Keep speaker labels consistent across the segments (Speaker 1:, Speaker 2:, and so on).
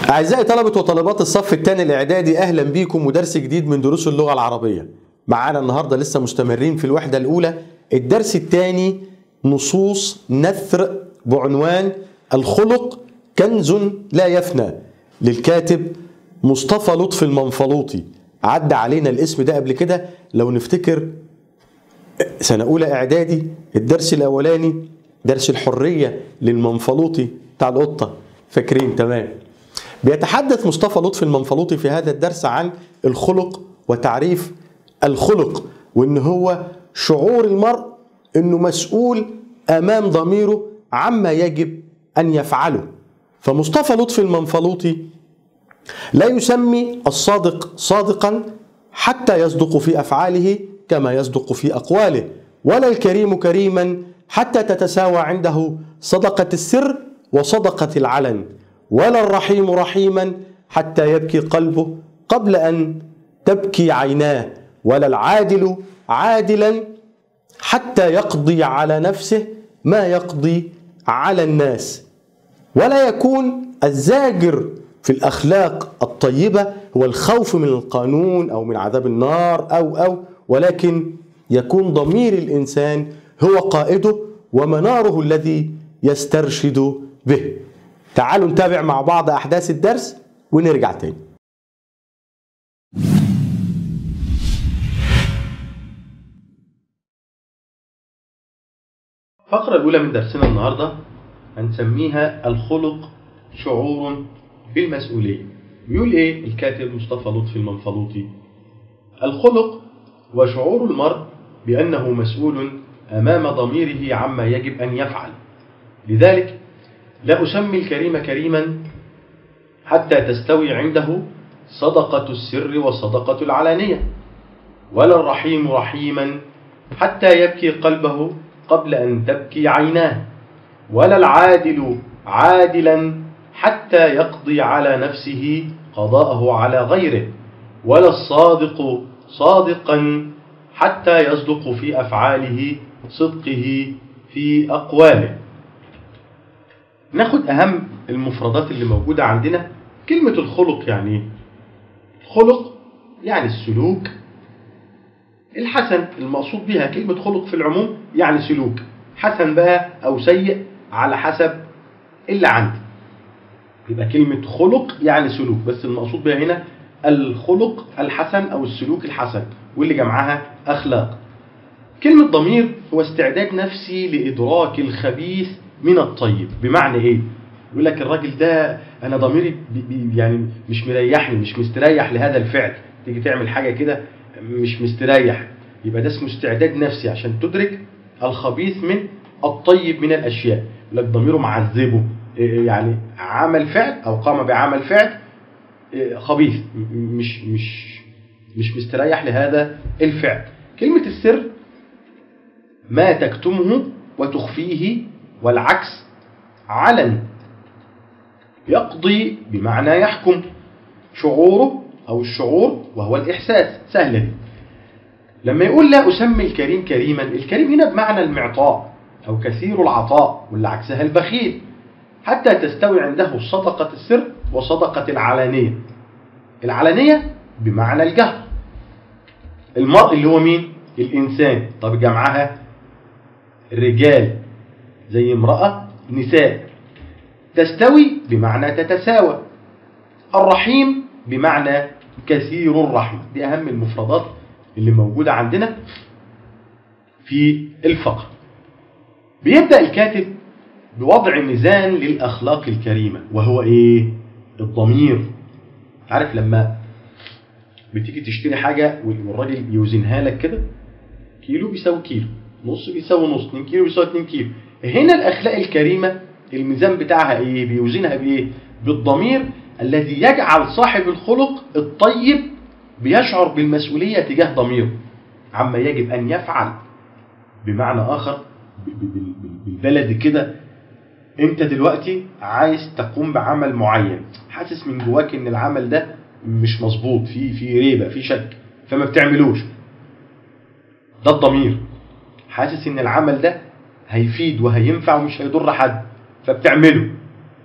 Speaker 1: أعزائي طلبة وطالبات الصف الثاني الإعدادي أهلا بيكم ودرس جديد من دروس اللغة العربية معانا النهاردة لسه مستمرين في الوحدة الأولى الدرس الثاني نصوص نثر بعنوان الخلق كنز لا يفنى للكاتب مصطفى لطفي المنفلوطي عدى علينا الاسم ده قبل كده لو نفتكر سنة أولى إعدادي الدرس الأولاني درس الحرية للمنفلوطي بتاع القطة فاكرين تمام بيتحدث مصطفى لطفي المنفلوطي في هذا الدرس عن الخلق وتعريف الخلق وإن هو شعور المرء إنه مسؤول أمام ضميره عما يجب أن يفعله فمصطفى لطفي المنفلوطي لا يسمي الصادق صادقا حتى يصدق في افعاله كما يصدق في اقواله ولا الكريم كريما حتى تتساوى عنده صدقه السر وصدقه العلن ولا الرحيم رحيما حتى يبكي قلبه قبل ان تبكي عيناه ولا العادل عادلا حتى يقضي على نفسه ما يقضي على الناس ولا يكون الزاجر في الاخلاق الطيبه هو الخوف من القانون او من عذاب النار او او ولكن يكون ضمير الانسان هو قائده ومناره الذي يسترشد به. تعالوا نتابع مع بعض احداث الدرس ونرجع تاني. الفقرة الأولى من درسنا النهاردة هنسميها الخلق شعور بالمسؤولية بيقول ايه الكاتب مصطفى لطفي المنفلوطي الخلق وشعور المرء بأنه مسؤول أمام ضميره عما يجب أن يفعل لذلك لا أسمي الكريم كريما حتى تستوي عنده صدقة السر وصدقة العلانية ولا الرحيم رحيما حتى يبكي قلبه قبل أن تبكي عيناه ولا العادل عادلا حتى يقضي على نفسه قضاءه على غيره ولا الصادق صادقا حتى يصدق في افعاله صدقه في اقواله ناخد اهم المفردات اللي موجوده عندنا كلمه الخلق يعني خلق يعني السلوك الحسن المقصود بها كلمه خلق في العموم يعني سلوك حسن بقى او سيء على حسب اللي عندي يبقى كلمة خلق يعني سلوك بس المقصود بها هنا الخلق الحسن أو السلوك الحسن واللي جمعها أخلاق كلمة ضمير هو استعداد نفسي لإدراك الخبيث من الطيب بمعنى إيه؟ يقول لك الراجل ده أنا ضميري بي بي يعني مش مريحني مش مستريح لهذا الفعل تيجي تعمل حاجة كده مش مستريح يبقى ده اسمه استعداد نفسي عشان تدرك الخبيث من الطيب من الأشياء يقول لك ضميره معذبه يعني عمل فعل او قام بعمل فعل خبيث مش مش مش مستريح لهذا الفعل كلمة السر ما تكتمه وتخفيه والعكس علن يقضي بمعنى يحكم شعوره او الشعور وهو الاحساس سهلة دي لما يقول لا اسمي الكريم كريما الكريم هنا بمعنى المعطاء او كثير العطاء واللي عكسها البخيل حتى تستوي عنده صدقة السر وصدقة العلانية العلانية بمعنى الجهر المرء اللي هو مين؟ الإنسان طب جمعها رجال زي امرأة نساء تستوي بمعنى تتساوى الرحيم بمعنى كثير الرحمة دي أهم المفردات اللي موجودة عندنا في الفقر بيبدأ الكاتب بوضع ميزان للأخلاق الكريمة وهو إيه؟ الضمير عارف لما بتيجي تشتري حاجة والراجل يوزنها لك كده كيلو بيساوي كيلو نص بيساوي نص 2 كيلو بيساوي 2 كيلو هنا الأخلاق الكريمة الميزان بتاعها إيه؟ بيوزنها بإيه؟ بالضمير الذي يجعل صاحب الخلق الطيب بيشعر بالمسؤولية تجاه ضميره عما يجب أن يفعل بمعنى آخر بالبلد كده انت دلوقتي عايز تقوم بعمل معين حاسس من جواك ان العمل ده مش مظبوط في في ريبه في شك فما بتعملوش ده الضمير حاسس ان العمل ده هيفيد وهينفع ومش هيضر حد فبتعمله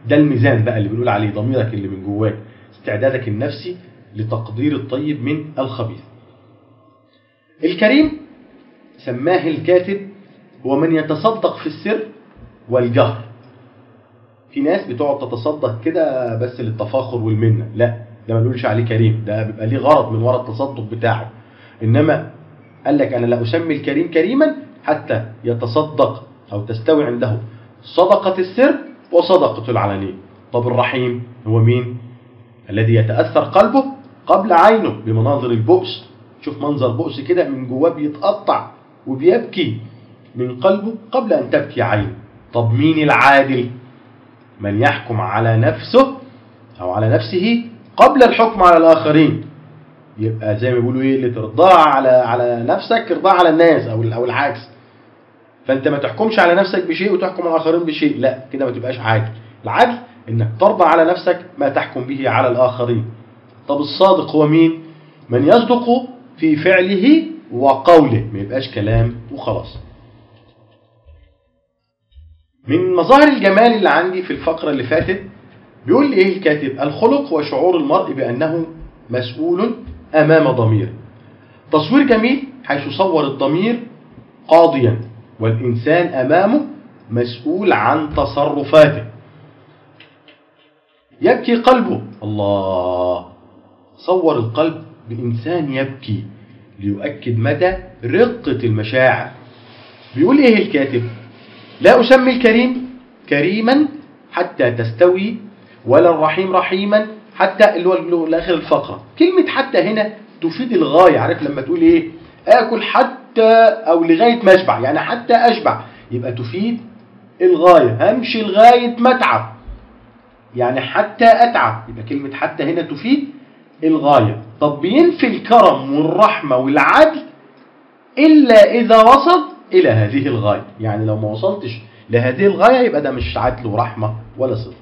Speaker 1: ده الميزان بقى اللي بنقول عليه ضميرك اللي من جواك استعدادك النفسي لتقدير الطيب من الخبيث الكريم سماه الكاتب هو من يتصدق في السر والجهر في ناس بتقعد تتصدق كده بس للتفاخر والمنة لا ده ما نقولش عليه كريم ده بيبقى ليه غرض من وراء التصدق بتاعه انما قال لك انا لا اسمي الكريم كريما حتى يتصدق او تستوي عنده صدقة السر وصدقة العلانية طب الرحيم هو مين الذي يتأثر قلبه قبل عينه بمناظر البؤس شوف منظر بؤس كده من جواه بيتقطع وبيبكي من قلبه قبل أن تبكي عينه طب مين العادل من يحكم على نفسه أو على نفسه قبل الحكم على الآخرين يبقى زي ما بيقولوا ايه اللي ترضاها على على نفسك ارضاها على الناس او او العكس فانت ما تحكمش على نفسك بشيء وتحكم على الاخرين بشيء لا كده ما تبقاش عادل العدل انك ترضى على نفسك ما تحكم به على الاخرين طب الصادق هو مين من يصدق في فعله وقوله ما يبقاش كلام وخلاص من مظاهر الجمال اللي عندي في الفقرة اللي فاتت بيقول لي ايه الكاتب الخلق وشعور المرء بأنه مسؤول أمام ضميره تصوير جميل حيث صور الضمير قاضيا والإنسان أمامه مسؤول عن تصرفاته يبكي قلبه الله صور القلب بإنسان يبكي ليؤكد مدى رقة المشاعر بيقول إيه الكاتب لا أسمي الكريم كريما حتى تستوي ولا الرحيم رحيما حتى اللي هو لاخر الفقره كلمه حتى هنا تفيد الغايه عارف لما تقول ايه اكل حتى او لغايه ما اشبع يعني حتى اشبع يبقى تفيد الغايه همشي لغايه ما اتعب يعني حتى اتعب يبقى كلمه حتى هنا تفيد الغايه طب بينفي الكرم والرحمه والعدل الا اذا وصل الى هذه الغايه يعني لو ما وصلتش لهذه الغايه يبقى ده مش عدل ورحمه ولا صدق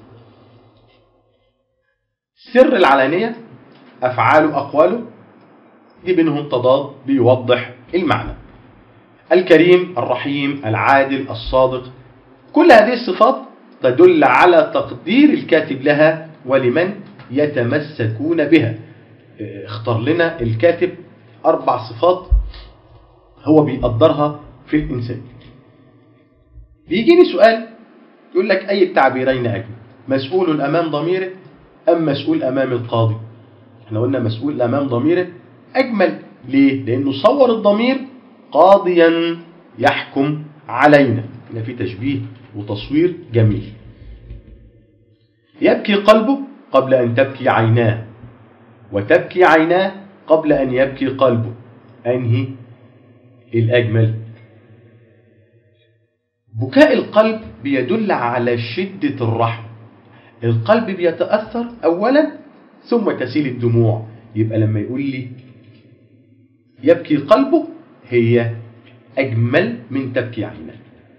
Speaker 1: سر العلانية أفعاله أقواله دي بينهم تضاد بيوضح المعنى الكريم الرحيم العادل الصادق كل هذه الصفات تدل على تقدير الكاتب لها ولمن يتمسكون بها اختار لنا الكاتب أربع صفات هو بيقدرها في الإنسان بيجيني سؤال يقول لك أي التعبيرين أجمل مسؤول أمام ضميره أم مسؤول أمام القاضي احنا قلنا مسؤول أمام ضميره أجمل ليه؟ لأنه صور الضمير قاضيا يحكم علينا هنا في تشبيه وتصوير جميل يبكي قلبه قبل أن تبكي عيناه وتبكي عيناه قبل أن يبكي قلبه أنهي الأجمل بكاء القلب بيدل على شدة الرحمة القلب بيتأثر أولا ثم تسيل الدموع يبقى لما يقول لي يبكي قلبه هي أجمل من تبكي عينه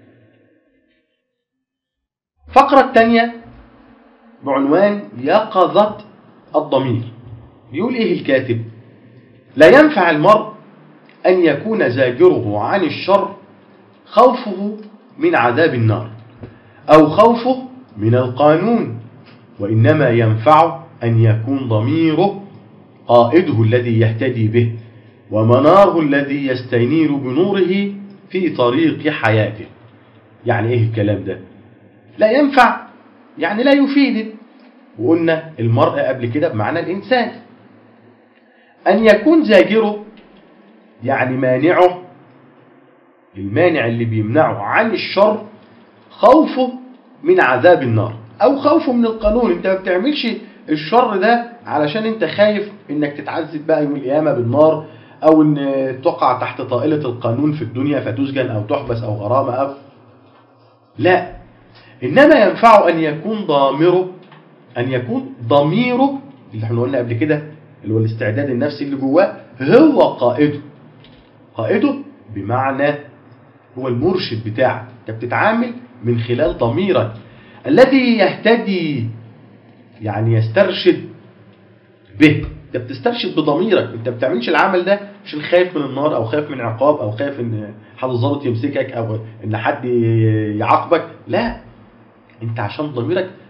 Speaker 1: فقرة الثانية بعنوان يقظة الضمير يقول إيه الكاتب لا ينفع المرء أن يكون زاجره عن الشر خوفه من عذاب النار أو خوفه من القانون وإنما ينفع أن يكون ضميره قائده الذي يهتدي به ومناره الذي يستنير بنوره في طريق حياته يعني ايه الكلام ده لا ينفع يعني لا يفيد وقلنا المرء قبل كده بمعنى الإنسان أن يكون زاجره يعني مانعه المانع اللي بيمنعه عن الشر خوفه من عذاب النار او خوفه من القانون انت ما بتعملش الشر ده علشان انت خايف انك تتعذب بقى يوم القيامه بالنار او ان تقع تحت طائله القانون في الدنيا فتسجن او تحبس او غرامه او لا انما ينفع ان يكون ضامره ان يكون ضميره اللي احنا قلنا قبل كده اللي هو الاستعداد النفسي اللي جواه هو قائده قائده بمعنى هو المرشد بتاعك انت بتتعامل من خلال ضميرك الذي يهتدي يعني يسترشد به انت بتسترشد بضميرك انت ما بتعملش العمل ده عشان خايف من النار او خايف من عقاب او خايف ان حد ظابط يمسكك او ان حد يعاقبك لا انت عشان ضميرك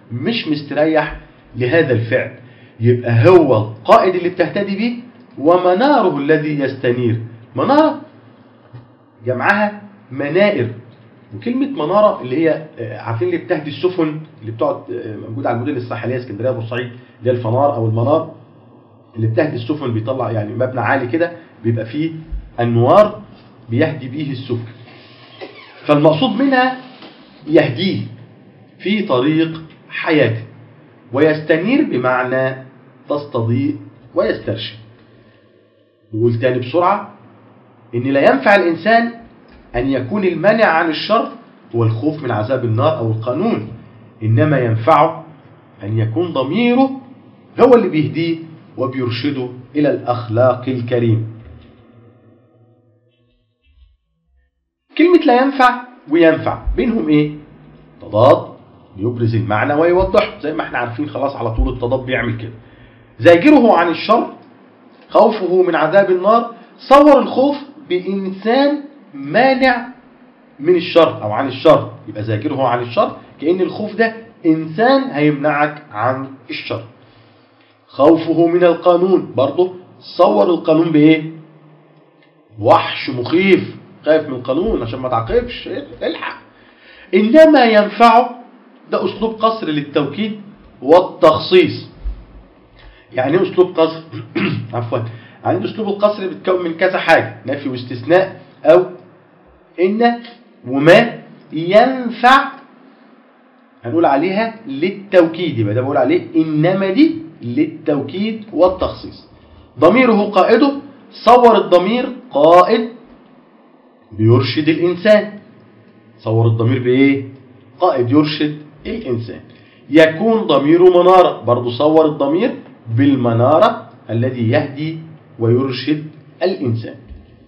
Speaker 1: مش مستريح لهذا الفعل يبقى هو القائد اللي بتهتدي به ومناره الذي يستنير منارة جمعها منائر وكلمة منارة اللي هي آه، عارفين اللي بتهدي السفن اللي بتقعد آه، موجودة على المدن الساحلية اسكندرية بورسعيد اللي هي الفنار أو المنار اللي بتهدي السفن بيطلع يعني مبنى عالي كده بيبقى فيه أنوار بيهدي بيه السفن فالمقصود منها يهديه في طريق حياته ويستنير بمعنى تستضيء ويسترشد نقول تاني بسرعة إن لا ينفع الإنسان أن يكون المانع عن الشر هو الخوف من عذاب النار أو القانون إنما ينفعه أن يكون ضميره هو اللي بيهديه وبيرشده إلى الأخلاق الكريم كلمة لا ينفع وينفع بينهم إيه؟ تضاد بيبرز المعنى ويوضحه زي ما احنا عارفين خلاص على طول التضاد بيعمل كده زاجره عن الشر خوفه من عذاب النار صور الخوف بإنسان مانع من الشر أو عن الشر يبقى زاجره عن الشر كأن الخوف ده إنسان هيمنعك عن الشر خوفه من القانون برضه صور القانون بإيه؟ وحش مخيف خايف من القانون عشان ما تعاقبش الحق إنما ينفعه ده أسلوب قصر للتوكيد والتخصيص يعني ايه أسلوب قصر عفوا يعني أسلوب القصر بيتكون من كذا حاجة نفي واستثناء أو إن وما ينفع هنقول عليها للتوكيد يبقى ده بقول عليه إنما دي للتوكيد والتخصيص ضميره قائده صور الضمير قائد بيرشد الإنسان صور الضمير بإيه؟ قائد يرشد الإنسان يكون ضميره منارة برضو صور الضمير بالمنارة الذي يهدي ويرشد الإنسان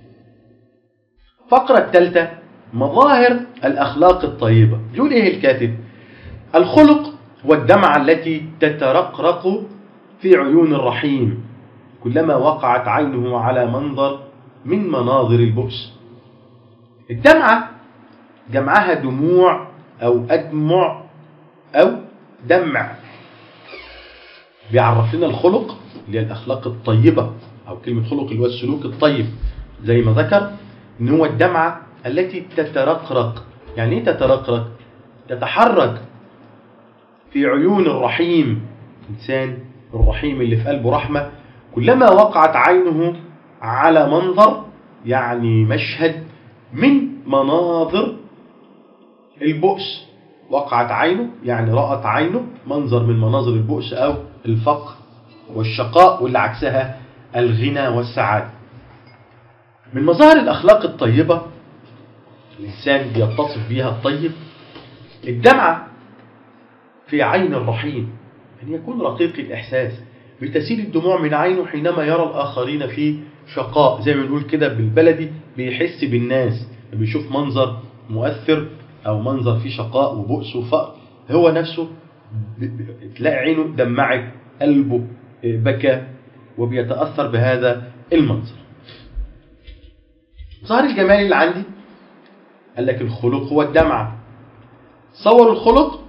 Speaker 1: فقرة الثالثة مظاهر الأخلاق الطيبة يقول إيه الكاتب الخلق والدمعة التي تترقرق في عيون الرحيم كلما وقعت عينه على منظر من مناظر البؤس الدمعة جمعها دموع أو أدمع أو دمع بيعرف لنا الخلق اللي هي الأخلاق الطيبة أو كلمة خلق اللي هو السلوك الطيب زي ما ذكر إن هو الدمعة التي تترقرق يعني إيه تترقرق؟ تتحرك في عيون الرحيم إنسان الرحيم اللي في قلبه رحمة كلما وقعت عينه على منظر يعني مشهد من مناظر البؤس وقعت عينه يعني رأت عينه منظر من مناظر البؤس أو الفقر والشقاء واللي عكسها الغنى والسعادة من مظاهر الأخلاق الطيبة الإنسان بيتصف بها الطيب الدمعة في عين الرحيم أن يكون رقيق الإحساس بتسيل الدموع من عينه حينما يرى الآخرين في شقاء زي ما بنقول كده بالبلدي بيحس بالناس بيشوف منظر مؤثر أو منظر فيه شقاء وبؤس وفقر هو نفسه تلاقي عينه دمعت قلبه بكى وبيتأثر بهذا المنظر ظهر الجمال اللي عندي قال لك الخلق هو الدمعة صور الخلق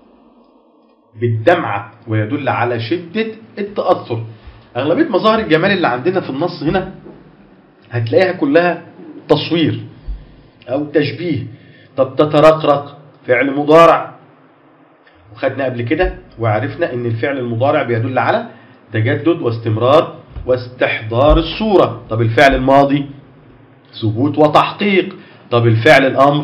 Speaker 1: بالدمعة ويدل على شدة التأثر أغلبية مظاهر الجمال اللي عندنا في النص هنا هتلاقيها كلها تصوير أو تشبيه طب تترقرق فعل مضارع وخدنا قبل كده وعرفنا ان الفعل المضارع بيدل على تجدد واستمرار واستحضار الصورة طب الفعل الماضي ثبوت وتحقيق طب الفعل الأمر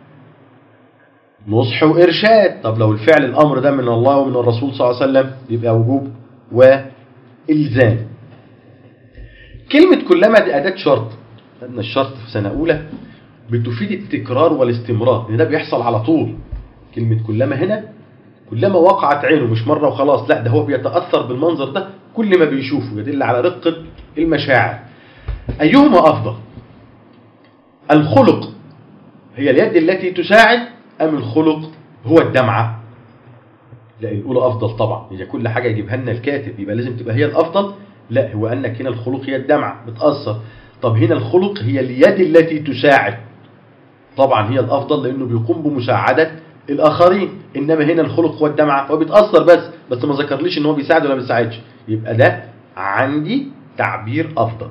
Speaker 1: نصح وإرشاد طب لو الفعل الأمر ده من الله ومن الرسول صلى الله عليه وسلم يبقى وجوب وإلزام كلمة كلما دي أداة شرط خدنا الشرط في سنة أولى بتفيد التكرار والاستمرار لأن ده بيحصل على طول كلمة كلما هنا كلما وقعت عينه مش مرة وخلاص لا ده هو بيتأثر بالمنظر ده كل ما بيشوفه يدل على رقة المشاعر أيهما أفضل الخلق هي اليد التي تساعد أم الخلق هو الدمعة لا الأولى أفضل طبعا هي كل حاجة يجيبها لنا الكاتب يبقى لازم تبقى هي الأفضل لا هو أنك هنا الخلق هي الدمعة بتأثر طب هنا الخلق هي اليد التي تساعد طبعا هي الأفضل لأنه بيقوم بمساعدة الاخرين انما هنا الخلق هو الدمعه هو بيتاثر بس بس ما ذكرليش ان هو بيساعد ولا ما بيساعدش يبقى ده عندي تعبير افضل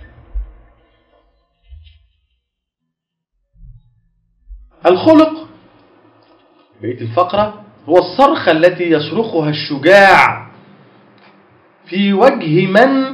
Speaker 1: الخلق بقيه الفقره هو الصرخه التي يصرخها الشجاع في وجه من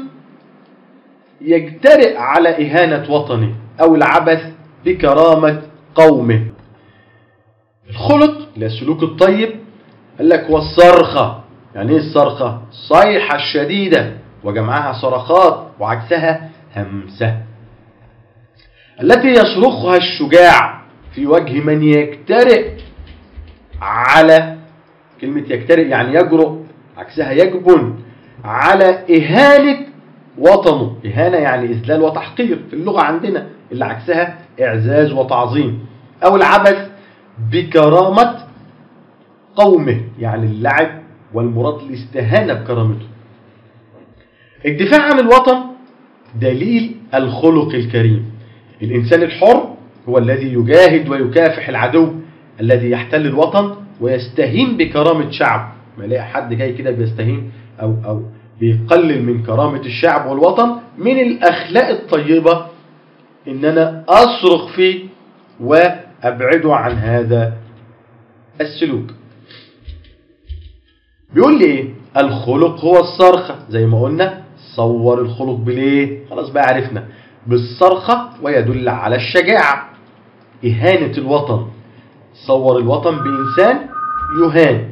Speaker 1: يجترئ على إهانة وطنه أو العبث بكرامة قومه الخلق اللي هي السلوك الطيب قال لك والصرخة يعني ايه الصرخة صيحة الشديدة وجمعها صرخات وعكسها همسة التي يصرخها الشجاع في وجه من يجترئ على كلمة يجترئ يعني يجرؤ عكسها يجبن على إهانة وطنه إهانة يعني إذلال وتحقير في اللغة عندنا اللي عكسها إعزاز وتعظيم أو العبث بكرامة قومه يعني اللعب والمراد الاستهانة بكرامته الدفاع عن الوطن دليل الخلق الكريم الإنسان الحر هو الذي يجاهد ويكافح العدو الذي يحتل الوطن ويستهين بكرامة شعب ما يلاقي حد جاي كده بيستهين أو, أو بيقلل من كرامة الشعب والوطن من الأخلاق الطيبة إن أنا أصرخ فيه وأبعده عن هذا السلوك بيقول لي إيه الخلق هو الصرخة زي ما قلنا صور الخلق بالإيه خلاص بقى عرفنا بالصرخة ويدل على الشجاعة إهانة الوطن صور الوطن بإنسان يهان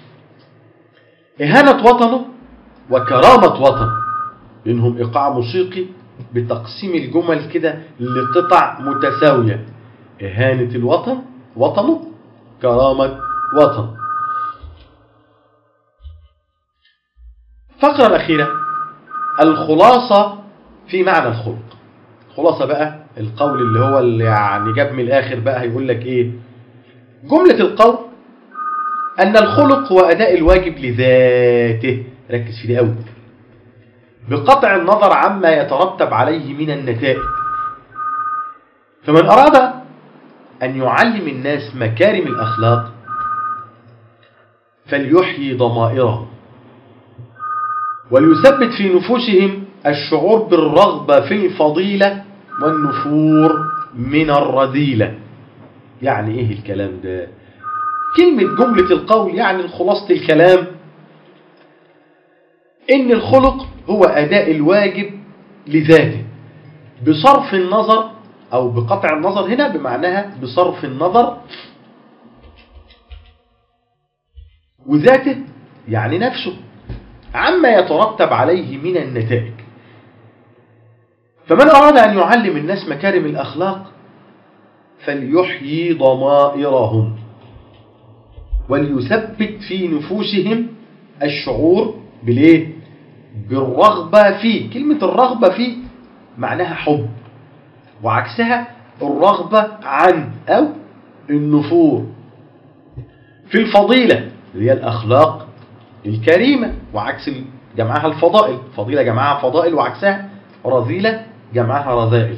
Speaker 1: إهانة وطنه وكرامة وطن بينهم إيقاع موسيقي بتقسيم الجمل كده لقطع متساوية إهانة الوطن وطنه كرامة وطن الفقرة الأخيرة الخلاصة في معنى الخلق خلاصة بقى القول اللي هو اللي يعني جاب من الآخر بقى هيقول لك إيه جملة القول أن الخلق هو أداء الواجب لذاته ركز في دي قوي بقطع النظر عما يترتب عليه من النتائج فمن أراد أن يعلم الناس مكارم الأخلاق فليحيي ضمائرهم وليثبت في نفوسهم الشعور بالرغبة في الفضيلة والنفور من الرذيلة يعني ايه الكلام ده كلمة جملة القول يعني خلاصة الكلام ان الخلق هو اداء الواجب لذاته بصرف النظر او بقطع النظر هنا بمعناها بصرف النظر وذاته يعني نفسه عما يترتب عليه من النتائج فمن أراد أن يعلم الناس مكارم الأخلاق فليحيي ضمائرهم وليثبت في نفوسهم الشعور بالايه بالرغبة فيه كلمة الرغبة فيه معناها حب وعكسها الرغبة عن أو النفور في الفضيلة اللي هي الأخلاق الكريمة وعكس جمعها الفضائل فضيلة جمعها فضائل وعكسها رذيلة جمعها رذائل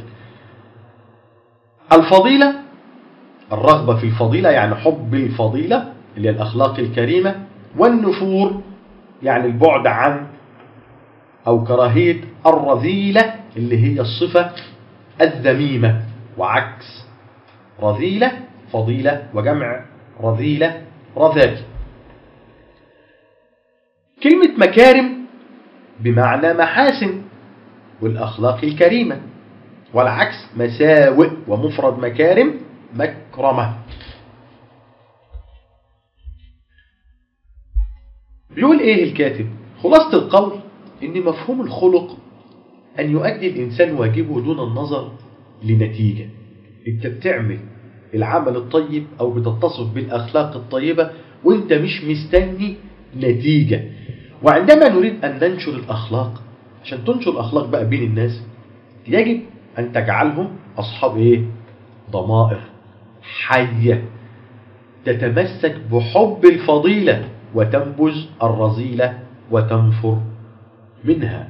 Speaker 1: الفضيلة الرغبة في الفضيلة يعني حب الفضيلة اللي هي الأخلاق الكريمة والنفور يعني البعد عن أو كراهية الرذيلة اللي هي الصفة الذميمة وعكس رذيلة فضيلة وجمع رذيلة رذائل كلمة مكارم بمعنى محاسن والأخلاق الكريمة والعكس مساوئ ومفرد مكارم مكرمة بيقول ايه الكاتب خلاصة القول ان مفهوم الخلق ان يؤدي الانسان واجبه دون النظر لنتيجة انت بتعمل العمل الطيب او بتتصف بالاخلاق الطيبة وانت مش مستني نتيجة وعندما نريد ان ننشر الاخلاق عشان تنشر الاخلاق بقى بين الناس يجب ان تجعلهم اصحاب ايه ضمائر حية تتمسك بحب الفضيلة وتنبذ الرذيلة وتنفر منها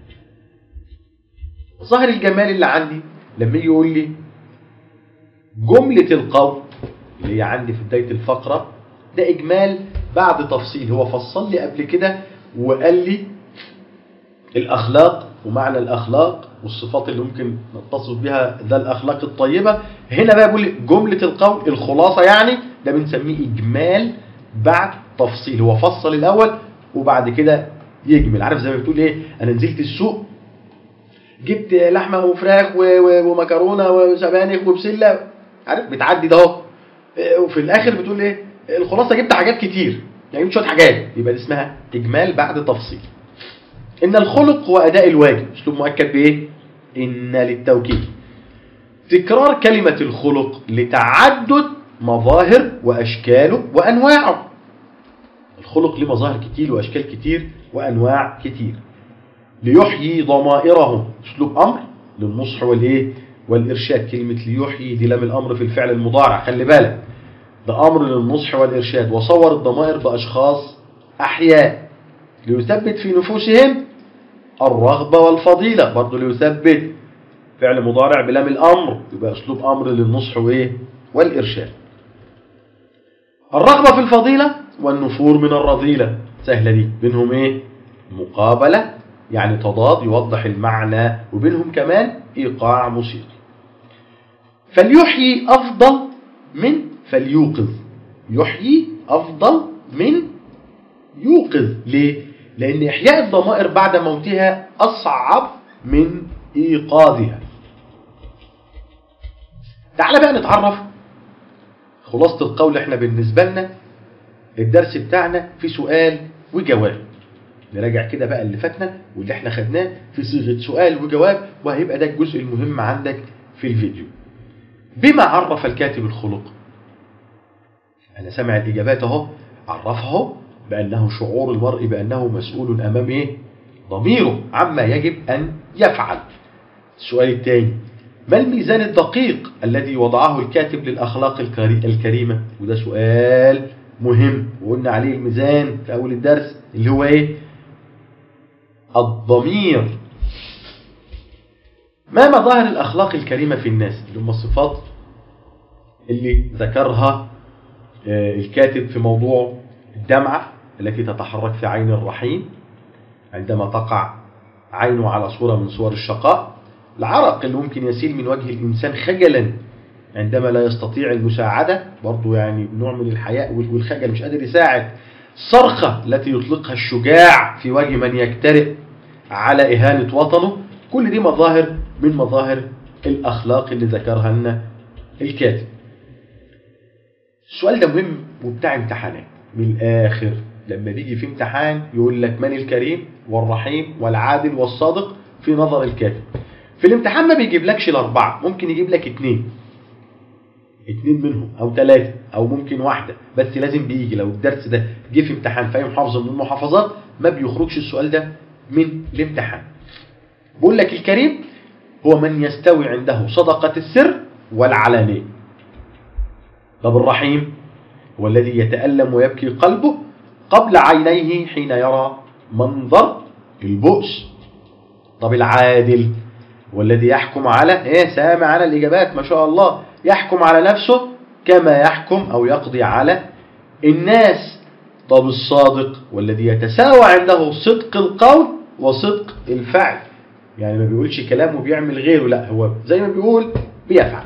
Speaker 1: ظاهر الجمال اللي عندي لما يجي يقول لي جملة القول اللي هي عندي في بداية الفقرة ده إجمال بعد تفصيل هو فصل لي قبل كده وقال لي الأخلاق ومعنى الأخلاق والصفات اللي ممكن نتصف بها ده الأخلاق الطيبة هنا بقى بيقول جملة القول الخلاصة يعني ده بنسميه إجمال بعد تفصيل هو فصل الأول وبعد كده يجمل عارف زي ما بتقول إيه أنا نزلت السوق جبت لحمة وفراخ و- و- ومكرونة وسبانخ وبسلة عارف بتعدي ده اهو إيه، وفي الآخر بتقول إيه الخلاصة جبت حاجات كتير يعني جبت شوية حاجات يبقى دي اسمها إجمال بعد تفصيل إن الخلق هو أداء الواجب أسلوب مؤكد بإيه؟ إن للتوكيد تكرار كلمة الخلق لتعدد مظاهر وأشكاله وأنواعه الخلق ليه مظاهر كتير وأشكال كتير وأنواع كتير ليحيي ضمائره أسلوب أمر للنصح والإيه؟ والإرشاد كلمة ليحيي دي لام الأمر في الفعل المضارع خلي بالك ده أمر للنصح والإرشاد وصور الضمائر بأشخاص أحياء ليثبت في نفوسهم الرغبة والفضيلة برضه ليثبت فعل مضارع بلام الأمر يبقى أسلوب أمر للنصح وإيه والإرشاد الرغبة في الفضيلة والنفور من الرذيلة سهلة دي بينهم إيه مقابلة يعني تضاد يوضح المعنى وبينهم كمان إيقاع موسيقي فليحيي أفضل من فليوقظ يحيي أفضل من يوقظ ليه؟ لأن إحياء الضمائر بعد موتها أصعب من إيقاظها تعال بقى نتعرف خلاصة القول احنا بالنسبة لنا الدرس بتاعنا في سؤال وجواب نراجع كده بقى اللي فاتنا واللي احنا خدناه في صيغة سؤال وجواب وهيبقى ده الجزء المهم عندك في الفيديو بما عرف الكاتب الخلق أنا سامع الإجابات أهو عرفه بأنه شعور المرء بأنه مسؤول أمام إيه؟ ضميره عما يجب أن يفعل السؤال الثاني ما الميزان الدقيق الذي وضعه الكاتب للأخلاق الكري- الكريمة وده سؤال مهم وقلنا عليه الميزان في أول الدرس اللي هو إيه الضمير ما مظاهر الأخلاق الكريمة في الناس اللي هم الصفات اللي ذكرها آه، الكاتب في موضوع الدمعة التي تتحرك في عين الرحيم عندما تقع عينه على صورة من صور الشقاء العرق اللي ممكن يسيل من وجه الإنسان خجلا عندما لا يستطيع المساعدة برضو يعني نوع من الحياء والخجل مش قادر يساعد الصرخة التي يطلقها الشجاع في وجه من يجترئ على إهانة وطنه كل دي مظاهر من مظاهر الأخلاق اللي ذكرها لنا الكاتب السؤال ده مهم وبتاع امتحانات من الآخر لما بيجي في امتحان يقول لك من الكريم والرحيم والعادل والصادق في نظر الكاتب في الامتحان ما بيجيب لكش الأربعة ممكن يجيب لك اتنين اتنين منهم أو ثلاثة أو ممكن واحدة بس لازم بيجي لو الدرس ده جه في امتحان في أي محافظة من المحافظات ما بيخرجش السؤال ده من الامتحان بقول لك الكريم هو من يستوي عنده صدقة السر والعلانية طب الرحيم هو الذي يتألم ويبكي قلبه قبل عينيه حين يرى منظر البؤس طب العادل والذي يحكم على ايه سامع على الإجابات ما شاء الله يحكم على نفسه كما يحكم أو يقضي على الناس طب الصادق والذي يتساوى عنده صدق القول وصدق الفعل يعني ما بيقولش كلام وبيعمل غيره لا هو زي ما بيقول بيفعل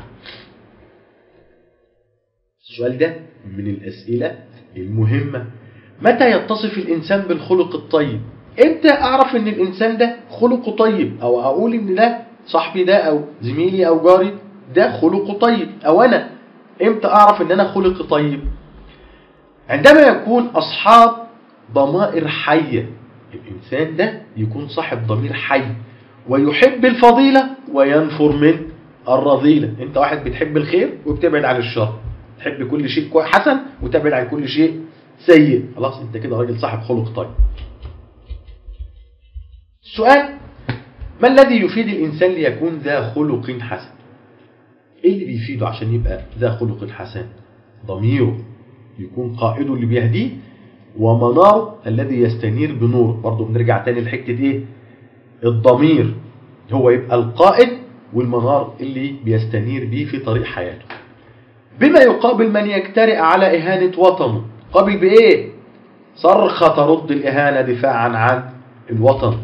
Speaker 1: السؤال ده من الأسئلة المهمة متى يتصف الإنسان بالخلق الطيب امتى أعرف إن الإنسان ده خلقه طيب أو أقول إن ده صاحبي ده أو زميلي أو جاري ده خلقه طيب أو أنا امتى أعرف إن أنا خلقي طيب عندما يكون أصحاب ضمائر حية الإنسان ده يكون صاحب ضمير حي ويحب الفضيلة وينفر من الرذيلة انت واحد بتحب الخير وبتبعد عن الشر تحب كل شيء كوي- حسن وتبعد عن كل شيء سيء خلاص انت كده راجل صاحب خلق طيب السؤال ما الذي يفيد الإنسان ليكون ذا خلق حسن ايه اللي بيفيده عشان يبقى ذا خلق حسن ضميره يكون قائده اللي بيهديه ومنار الذي يستنير بنور برضه بنرجع تاني لحته ايه الضمير هو يبقى القائد والمنار اللي بيستنير بيه في طريق حياته بما يقابل من يجترئ على إهانة وطنه قابل بإيه؟ صرخة ترد الإهانة دفاعا عن الوطن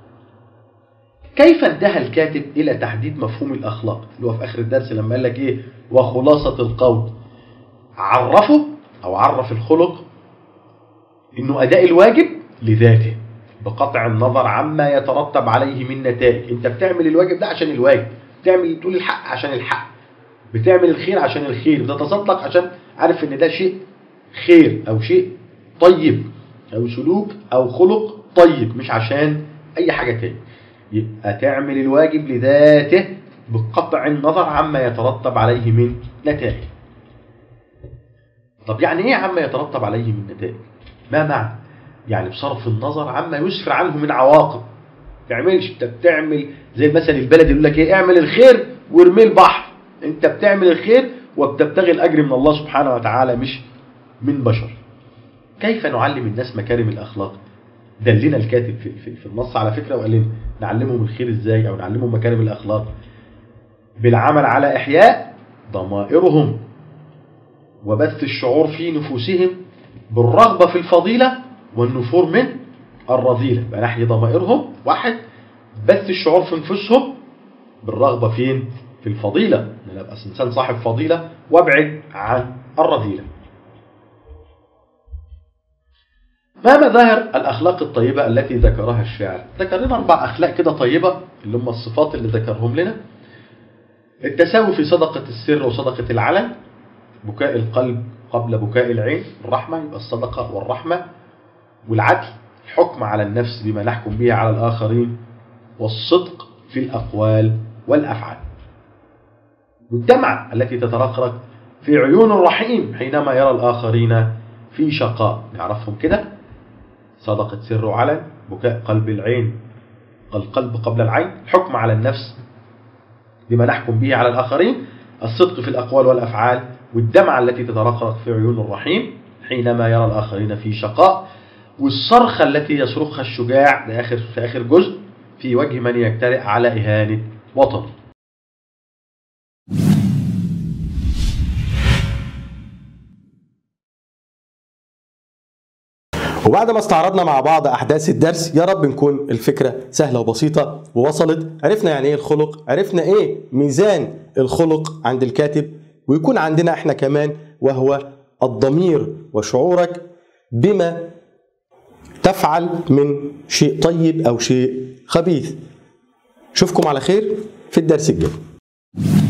Speaker 1: كيف انتهى الكاتب إلى تحديد مفهوم الأخلاق اللي هو في آخر الدرس لما قال لك إيه وخلاصة القول عرفه أو عرف الخلق إنه أداء الواجب لذاته بقطع النظر عما يترتب عليه من نتائج انت بتعمل الواجب ده عشان الواجب بتعمل تقول الحق عشان الحق بتعمل الخير عشان الخير بتتصدق عشان عارف ان ده شيء خير او شيء طيب او سلوك او خلق طيب مش عشان اي حاجة تاني يبقى تعمل الواجب لذاته بقطع النظر عما يترتب عليه من نتائج طب يعني ايه عما يترتب عليه من نتائج ما معنى يعني بصرف النظر عما يسفر عنه من عواقب تعملش انت بتعمل زي المثل البلدي يقول لك ايه اعمل الخير وارميه البحر انت بتعمل الخير وبتبتغي الاجر من الله سبحانه وتعالى مش من بشر كيف نعلم الناس مكارم الاخلاق دلنا الكاتب في, في, في النص على فكره وقال لنا نعلمهم الخير ازاي او نعلمهم مكارم الاخلاق بالعمل على احياء ضمائرهم وبث الشعور في نفوسهم بالرغبه في الفضيله والنفور من الرذيلة يبقى نحيي ضمائرهم واحد بث الشعور في نفوسهم بالرغبة فين في الفضيلة ان ابقى انسان صاحب فضيلة وابعد عن الرذيلة ما مظاهر الأخلاق الطيبة التي ذكرها الشاعر ذكر لنا أربع أخلاق كده طيبة اللي هم الصفات اللي ذكرهم لنا التساوي في صدقة السر وصدقة العلن بكاء القلب قبل بكاء العين الرحمة يبقى الصدقة والرحمة والعدل الحكم على النفس بما نحكم به على الآخرين والصدق في الأقوال والأفعال والدمعة التي تترقرق في عيون الرحيم حينما يرى الآخرين في شقاء نعرفهم كده صدقة سر وعلن بكاء قلب العين القلب قبل العين الحكم على النفس بما نحكم به على الآخرين الصدق في الأقوال والأفعال والدمعة التي تترقرق في عيون الرحيم حينما يرى الآخرين في شقاء والصرخة التي يصرخها الشجاع في آخر, في آخر جزء في وجه من يجترئ على إهانة وطن وبعد ما استعرضنا مع بعض احداث الدرس يا رب نكون الفكره سهله وبسيطه ووصلت عرفنا يعني ايه الخلق عرفنا ايه ميزان الخلق عند الكاتب ويكون عندنا احنا كمان وهو الضمير وشعورك بما تفعل من شيء طيب او شيء خبيث اشوفكم على خير في الدرس الجاي